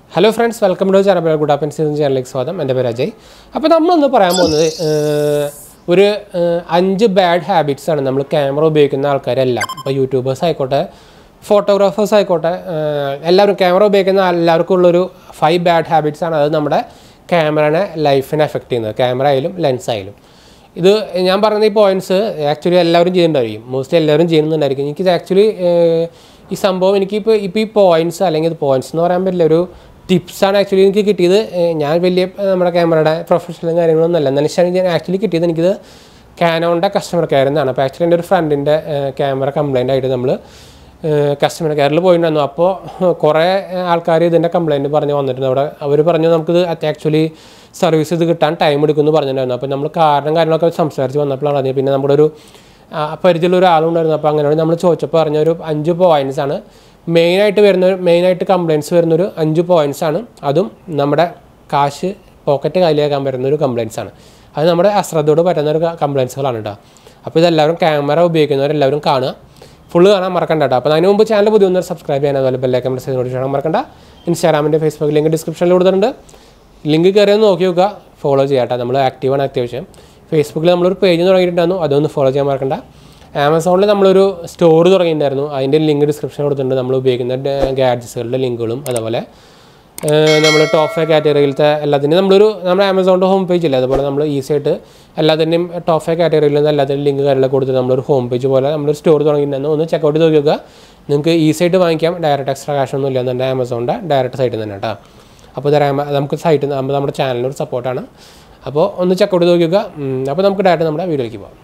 hello friends welcome to channel good ആപ്പൻ season ചാനലിലേക്ക് സ്വാഗതം എൻ്റെ പേര് അജയ് അപ്പോൾ നമ്മളൊന്ന് പറയാൻ പോകുന്നത് ഏഹ്, ഒരു ഏഹ്, അഞ്ച് ബാഡ് ഹാബിറ്റ്സ് ആണ് നമ്മൾ ക്യാമറ ഉപയോഗിക്കുന്ന ആൾക്കാരെല്ലാം ഇപ്പോൾ യൂട്യൂബേഴ്സ് ആയിക്കോട്ടെ ഫോട്ടോഗ്രാഫേഴ്സ് ആയിക്കോട്ടെ ഏഹ്, എല്ലാവരും ക്യാമറ ഉപയോഗിക്കുന്ന എല്ലാവർക്കും ഉള്ളൊരു ഫൈവ് ബാഡ് ഹാബിറ്റ്സ് ആണ് അത് നമ്മുടെ ക്യാമറനെ ലൈഫിനെ എഫക്റ്റ് ചെയ്യുന്നത് ക്യാമറ ആയാലും ലെൻസ് ആയാലും ഇത് ഞാൻ പറയുന്ന ഈ പോയിന്റ്സ് ആക്ച്വലി എല്ലാവരും ചെയ്യുന്നുണ്ടായിരിക്കും മോസ്റ്റ്ലി എല്ലാവരും ചെയ്യുന്നുണ്ടായിരിക്കും എനിക്കിത് ആക്ച്വലി ഈ സംഭവം എനിക്കിപ്പോൾ ഇപ്പോൾ ഈ പോയിന്റ്സ് അല്ലെങ്കിൽ ഇത് പോയിന്റ്സ് എന്ന് പറയാൻ പറ്റില്ല ഒരു ടിപ്സാണ് ആക്ച്വലി എനിക്ക് കിട്ടിയത് ഏഹ് ഞാൻ വലിയ ഏഹ് നമ്മുടെ ക്യാമറയുടെ പ്രൊഫഷണലും കാര്യങ്ങളൊന്നും അല്ല എന്നാലും ശരി ഞാൻ ആക്ച്വലി കിട്ടിയത് എനിക്കിത് കാനോണിൻ്റെ കസ്റ്റമർ കെയർ എന്നാണ് അപ്പോൾ ആക്ച്വലി എൻ്റെ ഒരു ഫ്രണ്ടിൻ്റെ ക്യാമറ കംപ്ലൈൻ്റ് ആയിട്ട് നമ്മൾ കസ്റ്റമർ കെയറിൽ പോയിട്ടുണ്ടായിരുന്നു അപ്പോൾ കുറേ ആൾക്കാർ ഇതിൻ്റെ കംപ്ലൈൻറ്റ് പറഞ്ഞ് വന്നിട്ടുണ്ട് അവിടെ അവർ പറഞ്ഞു നമുക്കിത് ആക്ച്വലി സർവീസ് ഇത് കിട്ടാൻ ടൈം എടുക്കുമെന്ന് പറഞ്ഞിട്ടുണ്ടായിരുന്നു അപ്പോൾ നമ്മൾ കാരണം കാര്യങ്ങളൊക്കെ സംസാരിച്ച് വന്നപ്പോഴാണ് അറിഞ്ഞത് പിന്നെ നമ്മുടെ ഒരു ആ, പരിചയമുള്ള ഒരാളുണ്ടായിരുന്നു അപ്പോൾ അങ്ങനെയാണ് നമ്മൾ ചോദിച്ചപ്പോൾ പറഞ്ഞ ഒരു അഞ്ച് പോയിൻറ്റ്സ് ആണ് മെയിനായിട്ട് വരുന്ന മെയിനായിട്ട് കംപ്ലയിൻറ്റ്സ് വരുന്നൊരു അഞ്ച് പോയിൻറ്റ്സ് ആണ് അതും നമ്മുടെ കാശ് പോക്കറ്റ് കയ്യിലേക്കാൻ വരുന്ന ഒരു കംപ്ലയിൻറ്റ്സ് ആണ് അത് നമ്മുടെ അശ്രദ്ധയോട് പറ്റുന്ന ഒരു കംപ്ലയിൻസുകളാണ് കേട്ടോ അപ്പോൾ ഇതെല്ലാവരും ക്യാമറ ഉപയോഗിക്കുന്നവരെല്ലാവരും കാണുക ഫുള്ള് കാണാൻ മറക്കണ്ട കേട്ടോ അപ്പോൾ അതിന് മുമ്പ് ചാനൽ പുതിയ ഒന്ന് സബ്സ്ക്രൈബ് ചെയ്യാൻ അതുപോലെ ബെല്ലൈക്കൻ പ്രസ് ചെയ്ത് നോട്ടിഫിക്കേഷൻ മറക്കണ്ട ഇൻസ്റ്റാഗ്രാമിൻ്റെ ഫേസ്ബുക്ക് ലിങ്ക് ഡിസ്ക്രിപ്ഷനിൽ കൊടുത്തിട്ടുണ്ട് ലിങ്ക് കയറി ഒന്ന് നോക്കി നോക്കുക ഫോളോ ചെയ്യാട്ടോ നമ്മൾ ആക്റ്റീവാണ് അത്യാവശ്യം ഫേസ്ബുക്കിൽ നമ്മളൊരു പേജ് തുടങ്ങിയിട്ടുണ്ടായിരുന്നു അതൊന്ന് ഫോളോ ചെയ്യാൻ മറക്കണ്ട ആമസോണിൽ നമ്മളൊരു സ്റ്റോർ തുടങ്ങിയിട്ടുണ്ടായിരുന്നു അതിൻ്റെ ലിങ്ക് ഡിസ്ക്രിപ്ഷൻ കൊടുത്തിട്ടുണ്ട് നമ്മൾ ഉപയോഗിക്കുന്ന ഗാഡ്ജറ്റ്സുകളുടെ ലിങ്കുകളും അതുപോലെ നമ്മൾ ടോപ്പ് ഫൈവ് കാറ്റഗറിയിലത്തെ എല്ലാത്തിൻ്റെയും നമ്മളൊരു നമ്മുടെ ആമസോണിൻ്റെ ഹോം പേജ് ഇല്ല അതുപോലെ നമ്മൾ ഈസി ആയിട്ട് എല്ലാത്തിൻ്റെയും ടോപ്പ് ഫൈവ് കാറ്റഗറിയിൽ നിന്ന് എല്ലാത്തിൻ്റെയും ലിങ്ക് കാര്യങ്ങളൊക്കെ കൊടുത്തിട്ട് നമ്മളൊരു ഹോം പേജ് പോലെ നമ്മളൊരു സ്റ്റോർ തുടങ്ങിയിട്ടുണ്ടെന്ന് ഒന്ന് ചെക്കൗട്ട് ചെയ്ത് നോക്കി നോക്കുക നിങ്ങൾക്ക് ഈസി ആയിട്ട് വാങ്ങിക്കാം ഡയറക്റ്റ് എക്സ്ട്രാ കാശ് ഒന്നും ഇല്ല എന്നെ ആമസോണിൻ്റെ ഡയറക്റ്റ് സൈറ്റിൽ നിന്ന് തന്നെ കേട്ടോ അപ്പോൾ ഇത് ആമ- നമുക്ക് സൈറ്റ് നമ്മുടെ ചാനലിനൊരു സപ്പോർട്ടാണ് അപ്പോൾ ഒന്ന് ചെക്കൗട്ട് ചെയ്ത് നോക്കി നോക്കുക ഉം, അപ്പോൾ നമുക്ക് ഡയറക്റ്റ് നമ്മുടെ വീഡിയോയിലേക്ക് പോകാം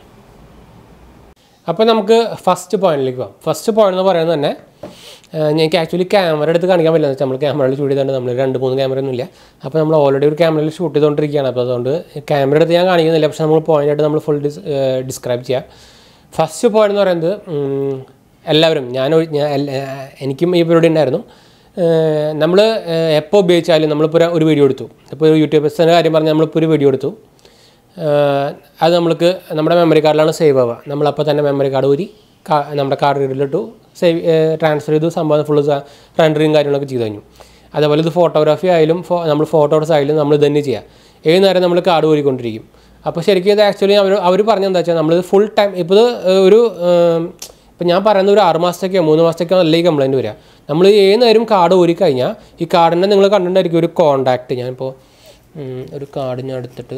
അപ്പോൾ നമുക്ക് ഫസ്റ്റ് പോയിന്റിലേക്ക് പോകാം ഫസ്റ്റ് പോയിന്റ് എന്ന് പറയുന്നത് തന്നെ ഏഹ്, എനിക്ക് ആക്ച്വലി ക്യാമറ എടുത്ത് കാണിക്കാൻ പറ്റില്ല എന്ന് വെച്ചാൽ നമ്മൾ ക്യാമറയിൽ ഷൂട്ട് ചെയ്തിട്ടുണ്ട് നമ്മൾ രണ്ട് മൂന്ന് ക്യാമറ ഒന്നും ഇല്ല അപ്പോൾ നമ്മൾ ഓൾറെഡി ഒരു ക്യാമറയിൽ ഷൂട്ട് ചെയ്തുകൊണ്ടിരിക്കുകയാണ് അപ്പോൾ അതുകൊണ്ട് ക്യാമറ എടുത്ത് ഞാൻ കാണിക്കുന്നില്ല പക്ഷേ നമ്മൾ പോയിന്റ് ആയിട്ട് നമ്മൾ ഫുൾ ഡിസ് ഡിസ്ക്രൈബ് ചെയ്യാം ഫസ്റ്റ് പോയിന്റ് എന്ന് പറയുന്നത് ഉം, എല്ലാവരും ഞാൻ ഒഴി- ഞാൻ എല്ല- ഏഹ്, എനിക്കും ഈ പരിപാടി ഉണ്ടായിരുന്നു നമ്മൾ എപ്പോൾ ഉപയോഗിച്ചാലും നമ്മളിപ്പോൾ ഒരു- ഒരു വീഡിയോ എടുത്തു ഇപ്പോൾ ഒരു യൂട്യൂബേഴ്സിൻ്റെ കാര്യം പറഞ്ഞാൽ നമ്മളിപ്പോൾ ഒരു വീഡിയോ എടുത്തു ആഹ് അത് നമ്മൾക്ക് നമ്മുടെ മെമ്മറി കാർഡിലാണ് സേവ് ആവുക നമ്മളപ്പോൾ തന്നെ മെമ്മറി കാർഡ് ഊരി കാ- നമ്മുടെ കാർഡ് റീഡിലിട്ടു സേവ് ട്രാൻസ്ഫർ ചെയ്തു സംഭവം ഫുള്ള് റെൻഡറിങ് കാര്യങ്ങളൊക്കെ ചെയ്ത് കഴിഞ്ഞു അതേപോലെ ഇത് ഫോട്ടോഗ്രാഫി ആയാലും ഫോ നമ്മൾ ഫോട്ടോസ് ആയാലും നമ്മൾ ഇത് തന്നെ ചെയ്യുക ഏത് നേരം നമ്മൾ കാർഡ് ഊരിക്കൊണ്ടിരിക്കും അപ്പോൾ ശരിക്കും ഇത് ആക്ച്വലി അവർ അവർ പറഞ്ഞെന്താ വെച്ചാൽ നമ്മളിത് ഫുൾ ടൈം ഇപ്പോൾ ഇത് ഒരു ഇപ്പം ഞാൻ പറയുന്ന ഒരു ആറ് മാസത്തേക്കോ മൂന്ന് മാസത്തേക്കോ അല്ല ഈ കംപ്ലയിൻറ്റ് വരിക നമ്മൾ ഏത് നേരം കാർഡ് ഊരി കഴിഞ്ഞാൽ ഈ കാർഡിനെ നിങ്ങൾ കണ്ടിട്ടുണ്ടായിരിക്കും ഒരു കോണ്ടാക്റ്റ് ഞാനിപ്പോൾ ഉം, ഒരു കാർഡ് ഞാൻ എടുത്തിട്ട്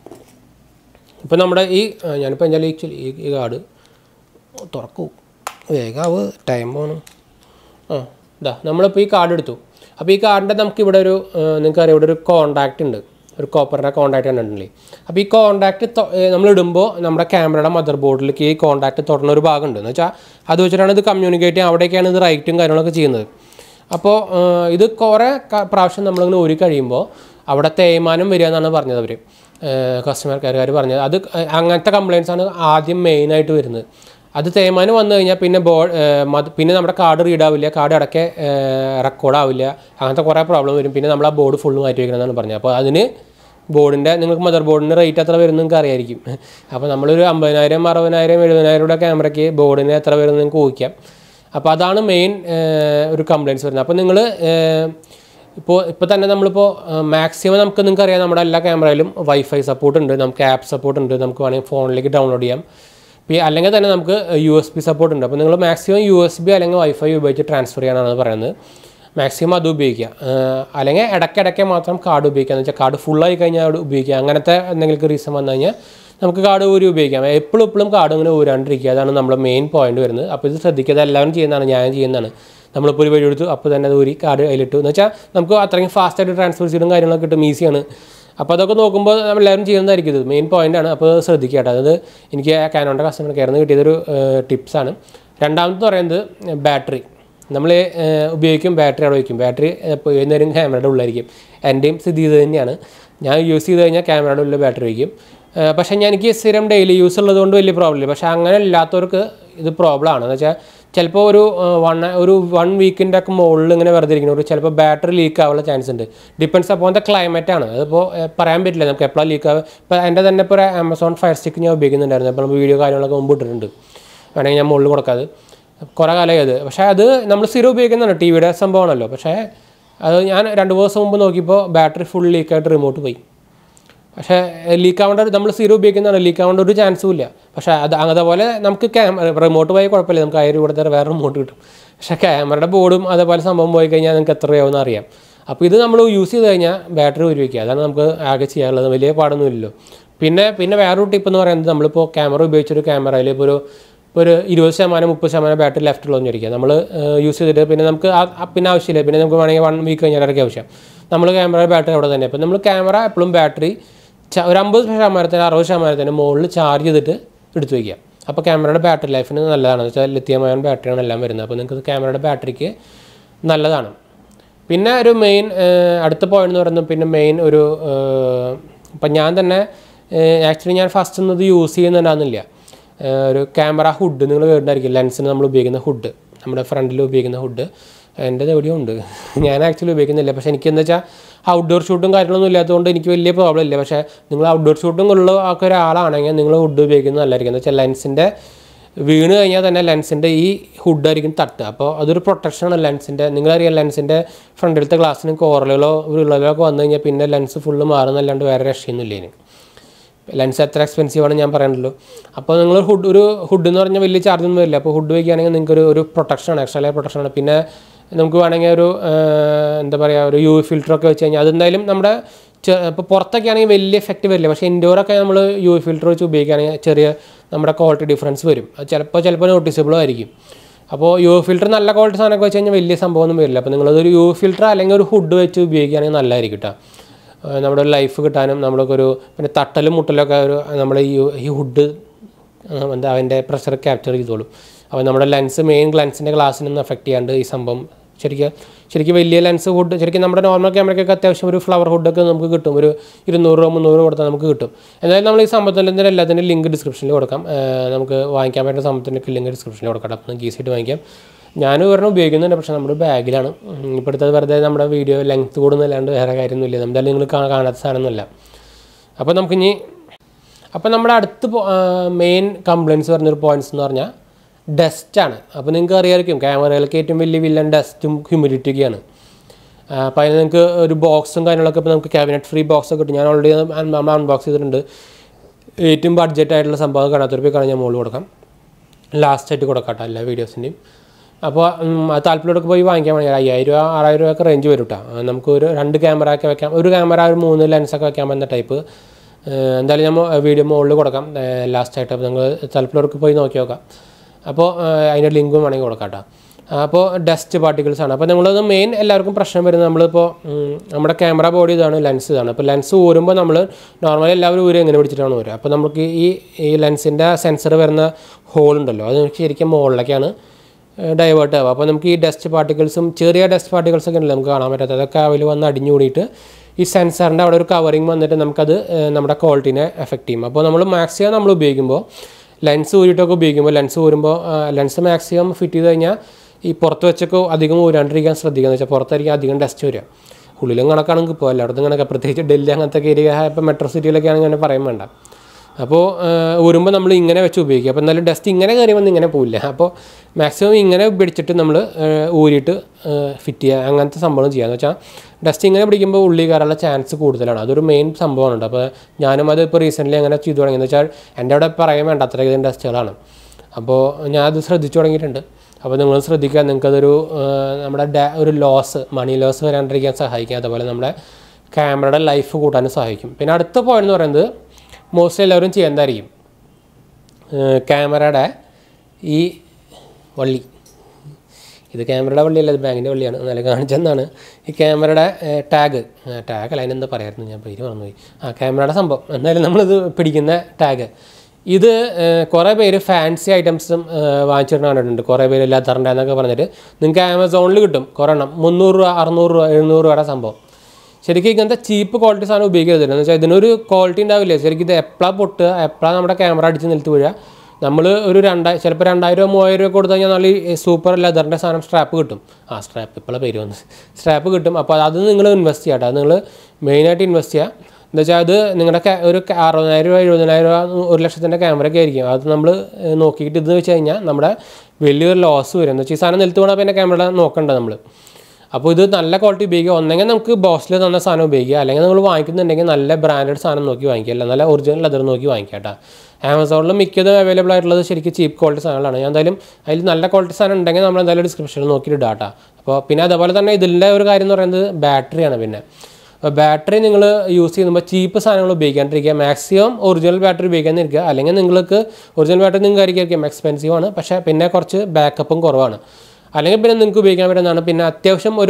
ഇപ്പം നമ്മുടെ ഈ ആ, ഞാനിപ്പോൾ എന്തായാലും ഈ ഈ- ഈ കാർഡ് തുറക്കൂ വേഗാവ് ടൈം പോകണം ആ ഇതാ നമ്മളിപ്പോൾ ഈ കാർഡ് എടുത്തു അപ്പോൾ ഈ കാർഡിൻ്റെ നമുക്ക് ഇവിടെ ഒരു നിങ്ങൾക്ക് അറിയാം ഇവിടെ ഒരു കോണ്ടാക്റ്റ് ഉണ്ട് ഒരു കോപ്പറിൻ്റെ കോണ്ടാക്റ്റ് കണ്ടിട്ടില്ലേ അപ്പോൾ ഈ കോണ്ടാക്റ്റ് നമ്മൾ ഇടുമ്പോൾ നമ്മുടെ ക്യാമറയുടെ മദർ ബോർഡിലേക്ക് ഈ കോണ്ടാക്റ്റ് തുറന്ന ഒരു ഭാഗമുണ്ട് എന്ന് വെച്ചാൽ അത് വെച്ചിട്ടാണ് ഇത് കമ്മ്യൂണിക്കേറ്റ് ചെയ്യുക അവിടേക്കാണ് ഇത് റൈറ്റും കാര്യങ്ങളൊക്കെ ചെയ്യുന്നത് അപ്പോൾ ഇത് കുറേ ക- പ്രാവശ്യം നമ്മളിങ്ങനെ ഊരി കഴിയുമ്പോൾ അവിടെ തേയ്മാനം വരിക എന്നാണ് പറഞ്ഞത് അവർ കസ്റ്റമർ കെയർകാർ പറഞ്ഞത് അത് അങ്ങനത്തെ കംപ്ലയിൻസ് ആണ് ആദ്യം മെയിനായിട്ട് വരുന്നത് അത് തേയ്മാനം വന്നു കഴിഞ്ഞാൽ പിന്നെ ബോ പിന്നെ നമ്മുടെ കാർഡ് റീഡ് ആവില്ല കാർഡ് ഇടയ്ക്ക് റെക്കോർഡ് ആവില്ല അങ്ങനത്തെ കുറേ പ്രോബ്ലം വരും പിന്നെ നമ്മൾ ആ ബോർഡ് ഫുള്ള് മാറ്റി വയ്ക്കണമെന്നാണ് പറഞ്ഞത് അപ്പോൾ അതിന് ബോർഡിൻ്റെ നിങ്ങൾക്ക് മദർ ബോർഡിൻ്റെ റേറ്റ് എത്ര വരും നിങ്ങൾക്ക് അറിയായിരിക്കും അപ്പോൾ നമ്മളൊരു അമ്പതിനായിരം അറുപതിനായിരം എഴുപതിനായിരം രൂപ ക്യാമറയ്ക്ക് ബോർഡിന് എത്ര വരും എന്ന് നിങ്ങൾക്ക് ഊഹിക്കാം അപ്പോൾ അതാണ് മെയിൻ ഒരു കംപ്ലയിൻറ്റ്സ് വരുന്നത് അപ്പോൾ നിങ്ങൾ ഇപ്പോൾ ഇപ്പോൾ തന്നെ നമ്മളിപ്പോൾ മാക്സിമം നമുക്ക് നിങ്ങൾക്ക് അറിയാം നമ്മുടെ എല്ലാ ക്യാമറയിലും വൈഫൈ സപ്പോർട്ട് ഉണ്ട് നമുക്ക് ആപ്പ് സപ്പോർട്ട് ഉണ്ട് നമുക്ക് വേണമെങ്കിൽ ഫോണിലേക്ക് ഡൗൺലോഡ് ചെയ്യാം പിന്നെ അല്ലെങ്കിൽ തന്നെ നമുക്ക് യു എസ് ബി സപ്പോർട്ട് ഉണ്ട് അപ്പോൾ നിങ്ങൾ മാക്സിമം യു എസ് ബി അല്ലെങ്കിൽ വൈഫൈ ഉപയോഗിച്ച് ട്രാൻസ്ഫർ ചെയ്യാനാണ് പറയുന്നത് മാക്സിമം അത് ഉപയോഗിക്കുക ഏഹ് അല്ലെങ്കിൽ ഇടയ്ക്കിടയ്ക്ക് മാത്രം കാർഡ് ഉപയോഗിക്കുക എന്ന് വെച്ചാൽ കാർഡ് ഫുള്ളായി കഴിഞ്ഞാൽ അവിടെ ഉപയോഗിക്കുക അങ്ങനത്തെ എന്തെങ്കിലും റീസൺ വന്നു കഴിഞ്ഞാൽ നമുക്ക് കാർഡ് ഊരി ഉപയോഗിക്കാം എപ്പോഴും എപ്പോഴും കാർഡ് ഇങ്ങനെ ഊരാണ്ടിരിക്കുക അതാണ് നമ്മുടെ മെയിൻ പോയിന്റ് വരുന്നത് അപ്പോൾ ഇത് ശ്രദ്ധിക്കുക ഇത് എല്ലാവരും ചെയ്യുന്നതാണ് ഞാൻ ചെയ്യുന്നതാണ് നമ്മളിപ്പോൾ ഒരു വഴി എടുത്തു അപ്പോൾ തന്നെ അത് ഊരി കാർഡ് കയ്യിലിട്ടു എന്ന് വെച്ചാൽ നമുക്ക് അത്രയും ഫാസ്റ്റായിട്ട് ട്രാൻസ്ഫർ ചെയ്തും കാര്യങ്ങളൊക്കെ കിട്ടും ഈസിയാണ് അപ്പോൾ അതൊക്കെ നോക്കുമ്പോൾ നമ്മൾ എല്ലാവരും ചെയ്യുന്നതായിരിക്കും ഇത് മെയിൻ പോയിൻ്റാണ് അപ്പോൾ ശ്രദ്ധിക്കുക കേട്ടോ അത് എനിക്ക് കാനോണിൻ്റെ കസ്റ്റമർ കെയർ നിന്ന് കിട്ടിയതൊരു ടിപ്സാണ് രണ്ടാമത്തെ പറയുന്നത് ബാറ്ററി നമ്മൾ ഉപയോഗിക്കും ബാറ്ററി അവിടെ വയ്ക്കും ബാറ്ററി ഇപ്പോൾ ഏത് നേരം ക്യാമറയുടെ ഉള്ളിലായിരിക്കും എൻ്റെയും സ്ഥിതി ഇത് തന്നെയാണ് ഞാൻ യൂസ് ചെയ്ത് കഴിഞ്ഞാൽ ക്യാമറയുടെ ഉള്ളിൽ ബാറ്ററി വയ്ക്കും ഏഹ് പക്ഷേ ഞാൻ എനിക്ക് സ്ഥിരം ഡെയിലി യൂസ് ഉള്ളതുകൊണ്ട് വലിയ പ്രോബ്ലം ഇല്ല പക്ഷേ അങ്ങനെ ഇല്ലാത്തവർക്ക് ഇത് പ്രോബ്ലം ആണ് എന്ന് വെച്ചാൽ ചിലപ്പോൾ ഒരു വൺ ഒരു വൺ വീക്കിൻ്റെ ഒക്കെ മുകളിൽ ഇങ്ങനെ വെറുതെ ഇരിക്കുന്ന ഒരു ചിലപ്പോൾ ബാറ്ററി ലീക്ക് ആവാനുള്ള ചാൻസ് ഉണ്ട് ഡിപ്പെൻസ് അപ്പോൾ ദ ക്ലൈമറ്റ് ആണ് അതിപ്പോൾ ഏഹ് പറയാൻ പറ്റില്ല നമുക്ക് എപ്പോഴാണ് ലീക്ക് ആവുക ഇപ്പോൾ എൻ്റെ തന്നെ ഇപ്പോൾ ഒരു ആമസോൺ ഫയർ സ്റ്റിക്ക് ഞാൻ ഉപയോഗിക്കുന്നുണ്ടായിരുന്നു അപ്പോൾ നമ്മൾ വീഡിയോ കാര്യങ്ങളൊക്കെ മുമ്പ് ഇട്ടിട്ടുണ്ട് വേണമെങ്കിൽ ഞാൻ മുകളിൽ കൊടുക്കാതെ കുറേ കാലമായി അത് പക്ഷേ അത് നമ്മൾ സ്ഥിരം ഉപയോഗിക്കുന്നതാണ് ടി വിയുടെ സംഭവമാണല്ലോ പക്ഷേ അത് ഞാൻ രണ്ട് ദിവസം മുമ്പ് നോക്കിയപ്പോൾ ബാറ്ററി ഫുൾ ലീക്കായിട്ട് റിമോട്ട് പോയി പക്ഷേ ലീക്ക് ആവേണ്ട നമ്മൾ സീറോ ഉപയോഗിക്കുന്നതാണ് ലീക്ക് ആവേണ്ട ഒരു ചാൻസും ഇല്ല പക്ഷേ അത് അതേപോലെ നമുക്ക് ക്യാമറ റിമോട്ട് പോയി കുഴപ്പമില്ല നമുക്ക് ആയിരം കൊടുത്താൽ വേറെ റിമോട്ട് കിട്ടും പക്ഷേ ക്യാമറയുടെ ബോർഡും അതേപോലെ സംഭവം പോയി കഴിഞ്ഞാൽ നിങ്ങൾക്ക് എത്ര രൂപയാവുമെന്ന് അറിയാം അപ്പോൾ ഇത് നമ്മൾ യൂസ് ചെയ്ത് കഴിഞ്ഞാൽ ബാറ്ററി ഉപയോഗിക്കുക അതാണ് നമുക്ക് ആകെ ചെയ്യാനുള്ളത് വലിയ പാടൊന്നുമില്ലല്ലോ പിന്നെ പിന്നെ വേറൊരു ടിപ്പ് എന്ന് പറയുന്നത് നമ്മളിപ്പോൾ ക്യാമറ ഉപയോഗിച്ചൊരു ക്യാമറയിൽ ഇപ്പോൾ ഒരു ഇപ്പോൾ ഒരു ഇരുപത് ശതമാനം മുപ്പത് ശതമാനം ബാറ്ററി ലെഫ്റ്റ് ഉള്ളതെന്ന് വിചാരിക്കുക നമ്മൾ യൂസ് ചെയ്തിട്ട് പിന്നെ നമുക്ക് ആ- ആ- പിന്നെ ആവശ്യമില്ല പിന്നെ നമുക്ക് വേണമെങ്കിൽ വൺ വീക്ക് കഴിഞ്ഞാൽ ഇടയ്ക്ക് ആവശ്യം നമ്മൾ ക്യാമറ ബാറ്ററി അവിടെ തന്നെ അപ്പോൾ നമ്മൾ ക്യാമറ എപ്പോഴും ബാറ്ററി ച- ഒരു അമ്പത് ശതമാനത്തിന് അറുപത് ശതമാനത്തിന് മുകളിൽ ചാർജ് ചെയ്തിട്ട് എടുത്തു വയ്ക്കുക അപ്പോൾ ക്യാമറയുടെ ബാറ്ററി ലൈഫിന് നല്ലതാണ് വെച്ചാൽ ലിത്തിയമായ ബാറ്ററിയാണ് എല്ലാം വരുന്നത് അപ്പോൾ നിങ്ങൾക്ക് ക്യാമറയുടെ ബാറ്ററിക്ക് നല്ലതാണ് പിന്നെ ഒരു മെയിൻ അടുത്ത പോയിന്റ് എന്ന് പറയുന്നത് പിന്നെ മെയിൻ ഒരു ഇപ്പം ഞാൻ തന്നെ ആക്ച്വലി ഞാൻ ഫസ്റ്റ് ഒന്നും ഇത് യൂസ് ചെയ്യുന്നുണ്ടാകുന്നില്ല ഒരു ക്യാമറ ഹുഡ് നിങ്ങൾ കേട്ടിട്ടുണ്ടായിരിക്കും ലെൻസിന് നമ്മൾ ഉപയോഗിക്കുന്ന ഹുഡ് നമ്മുടെ ഫ്രണ്ടിൽ ഉപയോഗിക്കുന്ന ഹുഡ് എൻ്റെ എവിടെയും ഉണ്ട് ഞാൻ ആക്ച്വലി ഉപയോഗിക്കുന്നില്ല പക്ഷേ എനിക്ക് എന്താ വെച്ചാൽ ഔട്ട്ഡോർ ഷൂട്ടും കാര്യങ്ങളൊന്നും ഇല്ലാത്തതുകൊണ്ട് എനിക്ക് വലിയ പ്രോബ്ലം ഇല്ല പക്ഷേ നിങ്ങൾ ഔട്ട്ഡോർ ഷൂട്ടും ഉള്ള ആൾക്ക് ഒരാളാണെങ്കിൽ നിങ്ങൾ ഹുഡ് ഉപയോഗിക്കുന്നത് നല്ലതായിരിക്കും എന്ന് വെച്ചാൽ ലെൻസിൻ്റെ വീണ് കഴിഞ്ഞാൽ തന്നെ ലെൻസിൻ്റെ ഈ ഹുഡായിരിക്കും തട്ടുക അപ്പോൾ അതൊരു പ്രൊട്ടക്ഷനാണ് ലെൻസിൻ്റെ നിങ്ങളറിയാം ലെൻസിൻ്റെ ഫ്രണ്ടിലത്തെ ഗ്ലാസ്സിന് കോറലുകളോ വിള്ളലോ ഒക്കെ വന്നു കഴിഞ്ഞാൽ പിന്നെ ലെൻസ് ഫുള്ള് മാറുന്നല്ലാണ്ട് വേറെ രക്ഷയൊന്നുമില്ല ഇതിന് ലെൻസ് എത്ര എക്സ്പെൻസീവ് ആണ് ഞാൻ പറയണ്ടല്ലോ അപ്പോൾ നിങ്ങൾ ഹുഡ് ഒരു ഹുഡ് എന്ന് പറഞ്ഞാൽ വലിയ ചാർജ് ഒന്നും വരില്ല അപ്പോൾ ഹുഡ് വയ്ക്കുകയാണെങ്കിൽ നിങ്ങൾക്ക് ഒരു ഒരു പ്രൊട്ടക്ഷനാണ് എക്സ്ട്രാ ലെയർ പ്രൊട്ടക്ഷനാണ് പിന്നെ നമുക്ക് വേണമെങ്കിൽ ഒരു ആ, എന്താ പറയുക ഒരു യു ഫിൽറ്ററൊക്കെ വെച്ച് കഴിഞ്ഞാൽ അതെന്തായാലും നമ്മുടെ ഇപ്പോൾ പുറത്തൊക്കെ ആണെങ്കിൽ വലിയ എഫക്റ്റ് വരില്ല പക്ഷേ ഇൻഡോറൊക്കെ നമ്മൾ യു ഫിൽറ്റർ വെച്ച് ഉപയോഗിക്കുകയാണെങ്കിൽ ചെറിയ നമ്മുടെ ക്വാളിറ്റി ഡിഫറൻസ് വരും അത് ചിലപ്പോൾ ചിലപ്പോൾ നോട്ടീസബിളും ആയിരിക്കും അപ്പോൾ യു ഫിൽറ്റർ നല്ല ക്വാളിറ്റി സാധനമൊക്കെ വെച്ച് കഴിഞ്ഞാൽ വലിയ സംഭവമൊന്നും വരില്ല അപ്പോൾ നിങ്ങളതൊരു യു ഫിൽറ്റർ അല്ലെങ്കിൽ ഒരു ഹുഡ് വെച്ച് ഉപയോഗിക്കുകയാണെങ്കിൽ നല്ലതായിരിക്കും കേട്ടോ ഏഹ് നമ്മുടെ ഒരു ലൈഫ് കിട്ടാനും നമ്മളൊക്കെ ഒരു പിന്നെ തട്ടലും മുട്ടലൊക്കെ ഒരു നമ്മുടെ ഈ ഈ ഹുഡ് എന്താ അതിൻ്റെ പ്രഷർ ക്യാപ്ചർ ചെയ്തോളും അപ്പോൾ നമ്മുടെ ലെൻസ് മെയിൻ ലെൻസിൻ്റെ ഗ്ലാസ്സിനൊന്നും എഫക്റ്റ് ചെയ്യാണ്ട് ഈ സംഭവം ശരിക്കും ശരിക്കും വലിയ ലെൻസ് ഹുഡ് ശരിക്കും നമ്മുടെ നോർമൽ ക്യാമറയ്ക്കൊക്കെ അത്യാവശ്യം ഒരു ഫ്ലവർ ഹുഡൊക്കെ നമുക്ക് കിട്ടും ഒരു ഇരുന്നൂറ് രൂപ മുന്നൂറ് രൂപ കൊടുത്താൽ നമുക്ക് കിട്ടും എന്തായാലും നമ്മൾ ഈ സംഭവത്തിൻ്റെ എല്ലാത്തിൻ്റെ ലിങ്ക് ഡിസ്ക്രിപ്ഷനിൽ കൊടുക്കാം ഏഹ് നമുക്ക് വാങ്ങിക്കാൻ പറ്റുന്ന സംഭവത്തിൻ്റെ ലിങ്ക് ഡിസ്ക്രിപ്ഷനിൽ കൊടുക്കാം അപ്പോൾ നമുക്ക് ഈസിയായിട്ട് വാങ്ങിക്കാം ഞാൻ ഒരെണ്ണം ഉപയോഗിക്കുന്നുണ്ട് പക്ഷേ നമ്മുടെ ബാഗിലാണ് ഇപ്പോഴത്തെ വെറുതെ നമ്മുടെ വീഡിയോ ലെങ്ത് കൂടുന്നല്ലാണ്ട് വേറെ കാര്യമൊന്നുമില്ല എന്തായാലും നിങ്ങൾ കാ- കാണാത്ത സാധനമൊന്നുമല്ല അപ്പോൾ നമുക്കിനി അപ്പോൾ നമ്മുടെ അടുത്ത് മെയിൻ കംപ്ലയിൻസ് പറഞ്ഞൊരു പോയിന്റ്സ് എന്ന് പറഞ്ഞാൽ ഡസ്റ്റാണ് അപ്പോൾ നിങ്ങൾക്ക് അറിയാമായിരിക്കും ക്യാമറകൾക്ക് ഏറ്റവും വലിയ വില്ലൻ ഡസ്റ്റും ഹ്യൂമിഡിറ്റിയൊക്കെയാണ് അപ്പോൾ അതിന് നിങ്ങൾക്ക് ഒരു ബോക്സും കാര്യങ്ങളൊക്കെ ഇപ്പോൾ നമുക്ക് ക്യാബിനറ്റ് ഫ്രീ ബോക്സ് ഒക്കെ കിട്ടും ഞാൻ ഓൾറെഡി നമ്മൾ അൺബോക്സ് ചെയ്തിട്ടുണ്ട് ഏറ്റവും ബഡ്ജറ്റ് ആയിട്ടുള്ള സംഭവം കാണാത്തൊരു പോയി കാണാൻ ഞാൻ മുകളിൽ കൊടുക്കാം ലാസ്റ്റ് ആയിട്ട് കൊടുക്കാം കേട്ടോ എല്ലാ വീഡിയോസിൻ്റെയും അപ്പോൾ അത് താല്പര്യമൊക്കെ പോയി വാങ്ങിക്കാൻ വേണ്ടി അയ്യായിരം രൂപ ആറായിരം രൂപ ഒക്കെ റേഞ്ച് വരും കേട്ടോ ആ, നമുക്ക് ഒരു രണ്ട് ക്യാമറ ഒക്കെ വെക്കാം ഒരു ക്യാമറ ഒരു മൂന്ന് ലെൻസൊക്കെ വെക്കാൻ പറ്റുന്ന ടൈപ്പ് എന്തായാലും ഞാൻ വീഡിയോ മുകളിൽ കൊടുക്കാം ലാസ്റ്റ് ആയിട്ട് അപ്പോൾ നിങ്ങൾ താല്പര്യമൊക്കെ പോയി നോക്കി നോക്കാം അപ്പോൾ അതിൻ്റെ ലിങ്കും വേണമെങ്കിൽ കൊടുക്കാം കേട്ടോ അപ്പോൾ ഡസ്റ്റ് പാർട്ടിക്കിൾസ് ആണ് അപ്പോൾ നമ്മളത് മെയിൻ എല്ലാവർക്കും പ്രശ്നം വരുന്നത് നമ്മളിപ്പോൾ ഉം, നമ്മുടെ ക്യാമറ ബോഡി ഇതാണ് ലെൻസ് ഇതാണ് അപ്പോൾ ലെൻസ് ഊരുമ്പോൾ നമ്മൾ നോർമലി എല്ലാവരും ഊരി എങ്ങനെ പിടിച്ചിട്ടാണ് ഊരുക അപ്പോൾ നമുക്ക് ഈ ഈ ലെൻസിൻ്റെ സെൻസർ വരുന്ന ഹോൾ ഉണ്ടല്ലോ അത് നമുക്ക് ശരിക്കും മുകളിലേക്കാണ് ഡൈവേർട്ട് ആവുക അപ്പോൾ നമുക്ക് ഈ ഡസ്റ്റ് പാർട്ടിക്കിൾസും ചെറിയ ഡസ്റ്റ് പാർട്ടിക്കിൾസ് ഒക്കെ ഉണ്ടല്ലോ നമുക്ക് കാണാൻ പറ്റാത്ത അതൊക്കെ അതിൽ വന്ന് അടിഞ്ഞു കൂടിയിട്ട് ഈ സെൻസറിൻ്റെ അവിടെ ഒരു കവറിങ് വന്നിട്ട് നമുക്കത് ഏഹ്, നമ്മുടെ ക്വാളിറ്റീനെ എഫക്റ്റ് ചെയ്യും അപ്പോൾ നമ്മൾ മാക്സിമം നമ്മൾ ഉപയോഗിക്കുമ്പോൾ ലെൻസ് ഊരിയിട്ടൊക്കെ ഉപയോഗിക്കുമ്പോൾ ലെൻസ് ഊരുമ്പോൾ ലെൻസ് മാക്സിമം ഫിറ്റ് ചെയ്ത് കഴിഞ്ഞാൽ ഈ പുറത്ത് വെച്ചൊക്കെ അധികം ഊരാണ്ടിരിക്കാൻ ശ്രദ്ധിക്കുക എന്ന് വെച്ചാൽ പുറത്തായിരിക്കും അധികം ഡസ്റ്റ് വരിക ഉള്ളിലും കണക്കാണെങ്കിൽ ഇപ്പോൾ എല്ലായിടത്തും കണക്ക് പ്രത്യേകിച്ച് ഡൽഹി അങ്ങനത്തെ ഏരിയ ഇപ്പോൾ മെട്രോ സിറ്റിയിലൊക്കെ ആണെങ്കിൽ അങ്ങനെ പറയാൻ വേണ്ട അപ്പോൾ ഊരുമ്പോൾ നമ്മൾ ഇങ്ങനെ വെച്ച് ഉപയോഗിക്കുക അപ്പോൾ എന്നാലും ഡസ്റ്റ് ഇങ്ങനെ കയറി വന്ന് ഇങ്ങനെ പോവില്ല അപ്പോൾ മാക്സിമം ഇങ്ങനെ പിടിച്ചിട്ട് നമ്മൾ ഊരിയിട്ട് ഫിറ്റ് ചെയ്യുക അങ്ങനത്തെ സംഭവം ചെയ്യുക എന്ന് വെച്ചാൽ ഡസ്റ്റ് ഇങ്ങനെ പിടിക്കുമ്പോൾ ഉള്ളി കയറാനുള്ള ചാൻസ് കൂടുതലാണ് അതൊരു മെയിൻ സംഭവമാണ് അപ്പോൾ ഞാനും അത് ഇപ്പോൾ റീസെൻ്റ്ലി അങ്ങനെ ചെയ്തു തുടങ്ങിയെന്ന് വെച്ചാൽ എൻ്റെ അവിടെ പറയാൻ വേണ്ട അത്രയധികം ഡസ്റ്റുകളാണ് അപ്പോൾ ഞാൻ അത് ശ്രദ്ധിച്ചു തുടങ്ങിയിട്ടുണ്ട് അപ്പോൾ നിങ്ങൾ ശ്രദ്ധിക്കുക നിങ്ങൾക്കതൊരു ആ, നമ്മുടെ ഡാ ഒരു ലോസ് മണി ലോസ് വരാണ്ടിരിക്കാൻ സഹായിക്കും അതുപോലെ നമ്മുടെ ക്യാമറയുടെ ലൈഫ് കൂട്ടാനും സഹായിക്കും പിന്നെ അടുത്ത പോയിന്റ് എന്ന് പറയുന്നത് മോസ്റ്റ്ലി എല്ലാവരും ചെയ്യുന്നതായിരിക്കും ക്യാമറയുടെ ഈ വള്ളി ഇത് ക്യാമറയുടെ വള്ളിയല്ല ഇത് ബാങ്കിൻ്റെ വള്ളിയാണ് നല്ല കാണിച്ചെന്നാണ് ഈ ക്യാമറയുടെ ടാഗ് ടാഗ് അല്ല അതിനെന്താ പറയായിരുന്നു ഞാൻ പേര് മറന്നുപോയി ആ ക്യാമറയുടെ സംഭവം എന്തായാലും നമ്മളിത് പിടിക്കുന്ന ടാഗ് ഇത് ഏഹ്, കുറേ പേര് ഫാൻസി ഐറ്റംസും വാങ്ങിച്ചിട്ട് കണ്ടിട്ടുണ്ട് കുറേ പേര് ലെതറിൻ്റെ എന്നൊക്കെ പറഞ്ഞിട്ട് നിങ്ങൾക്ക് ആമസോണിൽ കിട്ടും കുറേ എണ്ണം മുന്നൂറ് രൂപ അറുന്നൂറ് രൂപ എഴുന്നൂറ് രൂപയുടെ സംഭവം ശരിക്കും ഇങ്ങനത്തെ ചീപ്പ് ക്വാളിറ്റി സാധനം ഉപയോഗിക്കരുത് എന്ന് വെച്ചാൽ ഇതിനൊരു ക്വാളിറ്റി ഉണ്ടാവില്ല ശരിക്കും ഇത് എപ്പോഴാണ് പൊട്ടുക എപ്പോഴാണ് നമ്മുടെ ക്യാമറ അടിച്ച് നിലത്ത് വീഴുക നമ്മൾ ഒരു രണ്ടായി ചിലപ്പോൾ രണ്ടായിരം രൂപ മൂവായിരം രൂപ കൊടുത്തു കഴിഞ്ഞാൽ നല്ല ഈ സൂപ്പർ ലെതറിൻ്റെ സാധനം സ്ട്രാപ്പ് കിട്ടും ആ സ്ട്രാപ്പ് ഇപ്പോഴാണ് പേര് വന്നത് സ്ട്രാപ്പ് കിട്ടും അപ്പോൾ അത് നിങ്ങൾ ഇൻവെസ്റ്റ് ചെയ്യാം കേട്ടോ അത് നിങ്ങൾ മെയിനായിട്ട് ഇൻവെസ്റ്റ് ചെയ്യുക എന്താ വെച്ചാൽ അത് നിങ്ങളുടെ ക്യാ- ഒരു ക്യാ- അറുപതിനായിരം രൂപ എഴുപതിനായിരം രൂപ ഒരു ലക്ഷത്തിൻ്റെ ക്യാമറയൊക്കെ ആയിരിക്കും അത് നമ്മൾ നോക്കിയിട്ട് ഇത് വെച്ച് കഴിഞ്ഞാൽ നമ്മുടെ വലിയൊരു ലോസ് വരും എന്ന് വെച്ചാൽ ഈ സാധനം നിലത്ത് വീണാൽ പിന്നെ ക്യാമറ നോക്കണ്ട നമ്മൾ അപ്പോൾ ഇത് നല്ല ക്വാളിറ്റി ഉപയോഗിക്കുക ഒന്നെങ്കിൽ നമുക്ക് ബോസിൽ തന്ന സാധനം ഉപയോഗിക്കുക അല്ലെങ്കിൽ നമ്മൾ വാങ്ങിക്കുന്നുണ്ടെങ്കിൽ നല്ല ബ്രാൻഡഡ് സാധനം നോക്കി വാങ്ങിക്കുക അല്ല നല്ല ഒറിജിനൽ ലെതർ നോക്കി വാങ്ങിക്കുക കേട്ടോ ആമസോണിൽ മിക്കതും അവൈലബിൾ ആയിട്ടുള്ളത് ശരിക്കും ചീപ്പ് ക്വാളിറ്റി സാധനങ്ങളാണ് ഞാൻ എന്തായാലും അതിൽ നല്ല ക്വാളിറ്റി സാധനം ഉണ്ടെങ്കിൽ നമ്മൾ എന്തായാലും ഡിസ്ക്രിപ്ഷനിൽ നോക്കിയിട്ട് ഇടാം കേട്ടോ അപ്പോൾ പിന്നെ അതേപോലെ തന്നെ ഇതിൻ്റെ ഒരു കാര്യം എന്ന് പറയുന്നത് ബാറ്ററിയാണ് പിന്നെ ബാറ്ററി നിങ്ങൾ യൂസ് ചെയ്യുമ്പോൾ ചീപ്പ് സാധനങ്ങൾ ഉപയോഗിക്കാണ്ടിരിക്കുക മാക്സിമം ഒറിജിനൽ ബാറ്ററി ഉപയോഗിക്കാതിരിക്കുക അല്ലെങ്കിൽ നിങ്ങൾക്ക് ഒറിജിനൽ ബാറ്ററി നിങ്ങൾക്ക് ആയിരിക്കും എക്സ്പെൻസീവ് ആണ് പക്ഷേ പിന്നെ കുറച്ച് ബാക്കപ്പും കുറവാണ് അല്ലെങ്കിൽ പിന്നെ നിങ്ങൾക്ക് ഉപയോഗിക്കാൻ പറ്റുന്നതാണ് പിന്നെ അത്യാവശ്യം ഒരു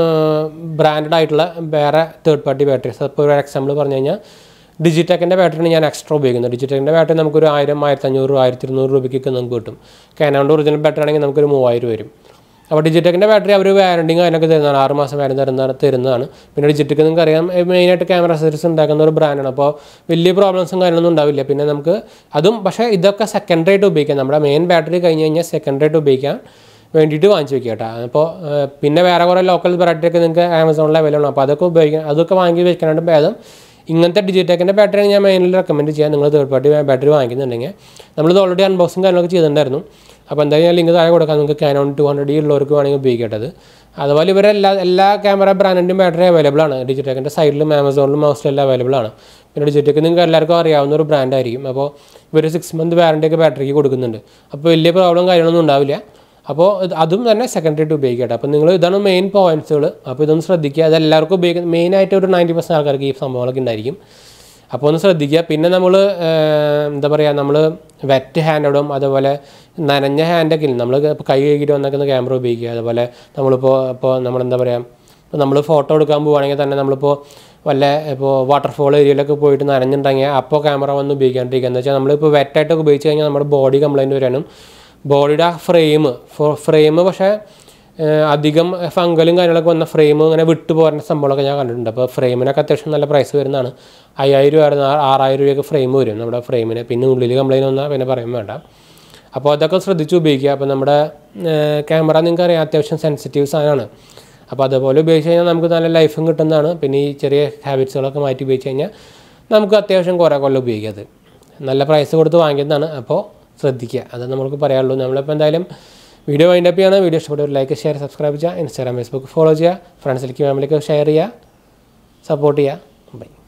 ബ്രാൻഡഡ് ആയിട്ടുള്ള വേറെ തേർഡ് പാർട്ടി ബാറ്ററീസ് ഇപ്പോൾ ഒരു എക്സാമ്പിൾ പറഞ്ഞു കഴിഞ്ഞാൽ ഡിജിടെക്കിൻ്റെ ബാറ്ററിയാണ് ഞാൻ എക്സ്ട്രാ ഉപയോഗിക്കുന്നത് ഡിജിടെക്കിൻ്റെ ബാറ്ററി നമുക്കൊരു ആയിരം ആയിരത്തി അഞ്ഞൂറ് ആയിരത്തി ഇരുന്നൂറ് രൂപയ്ക്കൊക്കെ നമുക്ക് കിട്ടും കാനോണ്ട് ഒറിജിനൽ ബാറ്ററി ആണെങ്കിൽ നമുക്കൊരു മൂവായിരം വരും അപ്പോൾ ഡിജിടെക്കിൻ്റെ ബാറ്ററി അവർ വാറണ്ടിയും അതിനൊക്കെ തരുന്നതാണ് ആറ് മാസം വാറണ്ടി തരുന്നതാണ് തരുന്നതാണ് പിന്നെ ഡിജിടെക് നിങ്ങൾക്ക് അറിയാം മെയിനായിട്ട് ക്യാമറ സെറ്റീസ് ഉണ്ടാക്കുന്ന ഒരു ബ്രാൻഡാണ് അപ്പോൾ വലിയ പ്രോബ്ലംസും കാര്യങ്ങളൊന്നും ഉണ്ടാവില്ല പിന്നെ നമുക്ക് അതും പക്ഷേ ഇതൊക്കെ സെക്കൻഡറി ആയിട്ട് ഉപയോഗിക്കാം നമ്മുടെ മെയിൻ ബാറ്ററി കഴിഞ്ഞ് കഴിഞ്ഞാൽ സെക്കൻഡറി ആയിട്ട് ഉപയോഗിക്കാം വേണ്ടിയിട്ട് വാങ്ങിച്ച് വെക്കുക കേട്ടോ അപ്പോൾ പിന്നെ വേറെ കുറേ ലോക്കൽ ബാറ്ററി ഒക്കെ നിങ്ങൾക്ക് ആമസോണിൽ അവൈലബിൾ ആണ് അപ്പോൾ അതൊക്കെ ഉപയോഗിക്കാം അതൊക്കെ വാങ്ങി വെക്കാനായിട്ട് ഭേദം ഇങ്ങനത്തെ ഡിജിടെക്കിൻ്റെ ബാറ്ററി ഞാൻ മെയിനിൽ റെക്കമെൻഡ് ചെയ്യാം നിങ്ങൾ തേർഡ് പാർട്ടി ബാറ്ററി വാങ്ങിക്കുന്നുണ്ടെങ്കിൽ നമ്മളിത് ഓൾറെഡി അൺബോക്സിങ് കാര്യങ്ങളൊക്കെ ചെയ്തിട്ടുണ്ടായിരുന്നു അപ്പോൾ എന്തായാലും ഞാൻ ലിങ്ക് താഴെ കൊടുക്കാം നിങ്ങൾക്ക് കാനോൺ ടു ഹൺഡ്രഡ് ഡി ഉള്ളവർക്ക് വേണമെങ്കിൽ ഉപയോഗിക്കേണ്ടത് അതുപോലെ ഇവരെ എല്ലാ എല്ലാ ക്യാമറ ബ്രാൻഡിൻ്റെയും ബാറ്ററി അവൈലബിൾ ആണ് ഡിജിടെക്കിൻ്റെ സൈഡിലും ആമസോണിലും മോസ്റ്റ്ലി എല്ലാം അവൈലബിൾ ആണ് പിന്നെ ഡിജിടെക്ക് നിങ്ങൾക്ക് എല്ലാവർക്കും അറിയാവുന്ന ഒരു ബ്രാൻഡ് ആയിരിക്കും അപ്പോൾ ഇവർ സിക്സ് മന്ത് വാറണ്ടി ഒക്കെ ബാറ്ററിക്ക് കൊടുക്കുന്നുണ്ട് അപ്പോൾ വലിയ പ്രോബ്ലം കാര്യങ്ങളൊന്നും ഉണ്ടാവില്ല അപ്പോൾ ഇത് അതും തന്നെ സെക്കൻഡറി ആയിട്ട് ഉപയോഗിക്കട്ടെ അപ്പോൾ നിങ്ങൾ ഇതാണ് മെയിൻ പോയിന്റ്സുകൾ അപ്പോൾ ഇതൊന്ന് ശ്രദ്ധിക്കുക അത് എല്ലാവർക്കും ഉപയോഗിക്കുന്ന മെയിനായിട്ട് ഒരു നയൻറ്റി പെർസെൻറ്റ് ആൾക്കാർക്ക് ഈ സംഭവങ്ങളൊക്കെ ഉണ്ടായിരിക്കും അപ്പോൾ ഒന്ന് ശ്രദ്ധിക്കുക പിന്നെ നമ്മൾ എന്താ പറയുക നമ്മൾ വെറ്റ് ഹാൻഡും അതുപോലെ നനഞ്ഞ ഹാൻഡൊക്കെ ഇല്ല നമ്മൾ ഇപ്പോൾ കൈ കഴുകിയിട്ട് വന്നേക്കുന്ന ക്യാമറ ഉപയോഗിക്കുക അതുപോലെ നമ്മളിപ്പോൾ ഇപ്പോൾ നമ്മളെന്താ പറയുക ഇപ്പോൾ നമ്മൾ ഫോട്ടോ എടുക്കാൻ പോവുകയാണെങ്കിൽ തന്നെ നമ്മളിപ്പോൾ വല്ല ഇപ്പോൾ വാട്ടർഫോൾ ഏരിയയിലൊക്കെ പോയിട്ട് നനഞ്ഞിട്ടുണ്ടെങ്കിൽ അപ്പോൾ ക്യാമറ വന്ന് ഉപയോഗിക്കാണ്ടിരിക്കുക എന്ന് വെച്ചാൽ നമ്മളിപ്പോൾ വെറ്റായിട്ടൊക്കെ ഉപയോഗിച്ച് കഴിഞ്ഞാൽ നമ്മുടെ ബോഡി കംപ്ലയിൻറ്റ് വരാനും ബോഡിയുടെ ആ ഫ്രെയിം ഫ്രെയിം പക്ഷേ ഏഹ് അധികം ഫംഗലും കാര്യങ്ങളൊക്കെ വന്ന ഫ്രെയിം ഇങ്ങനെ വിട്ടു പോരുന്ന സംഭവങ്ങളൊക്കെ ഞാൻ കണ്ടിട്ടുണ്ട് അപ്പോൾ ഫ്രെയിമിനൊക്കെ അത്യാവശ്യം നല്ല പ്രൈസ് വരുന്നതാണ് അയ്യായിരം രൂപ ആയിരുന്നു ആറായിരം രൂപയൊക്കെ ഫ്രെയിം വരും നമ്മുടെ ഫ്രെയിമിന് പിന്നെ ഉള്ളിൽ കംപ്ലൈൻറ്റ് വന്നാൽ പിന്നെ പറയാൻ വേണ്ട അപ്പോൾ അതൊക്കെ ശ്രദ്ധിച്ച് ഉപയോഗിക്കുക അപ്പോൾ നമ്മുടെ ക്യാമറ നിങ്ങൾക്ക് അറിയാം അത്യാവശ്യം സെൻസിറ്റീവ് സാധനമാണ് അപ്പോൾ അതുപോലെ ഉപയോഗിച്ച് കഴിഞ്ഞാൽ നമുക്ക് നല്ല ലൈഫും കിട്ടുന്നതാണ് പിന്നെ ഈ ചെറിയ ഹാബിറ്റ്സുകളൊക്കെ മാറ്റി ഉപയോഗിച്ച് കഴിഞ്ഞാൽ നമുക്ക് അത്യാവശ്യം കുറേ കൊല്ലം ഉപയോഗിക്കാം അത് നല്ല പ്രൈസ് കൊടുത്ത് വാങ്ങിക്കുന്നതാണ് അപ്പോൾ ശ്രദ്ധിക്കുക അത് നമുക്ക് പറയാനുള്ളൂ നമ്മളിപ്പോൾ എന്തായാലും വീഡിയോ വൈൻഡ് അപ്പ് ചെയ്യണം വീഡിയോ ഇഷ്ടപ്പെട്ട ഒരു ലൈക്ക് ഷെയർ സബ്സ്ക്രൈബ് ചെയ്യുക ഇൻസ്റ്റാഗ്രാം ഫേസ്ബുക്ക് ഫോളോ ചെയ്യുക ഫ്രണ്ട്സിലേക്ക് ഫാമിലിക്ക് ഷെയർ ചെയ്യുക സപ്പോർട്ട് ചെയ്യുക ബൈ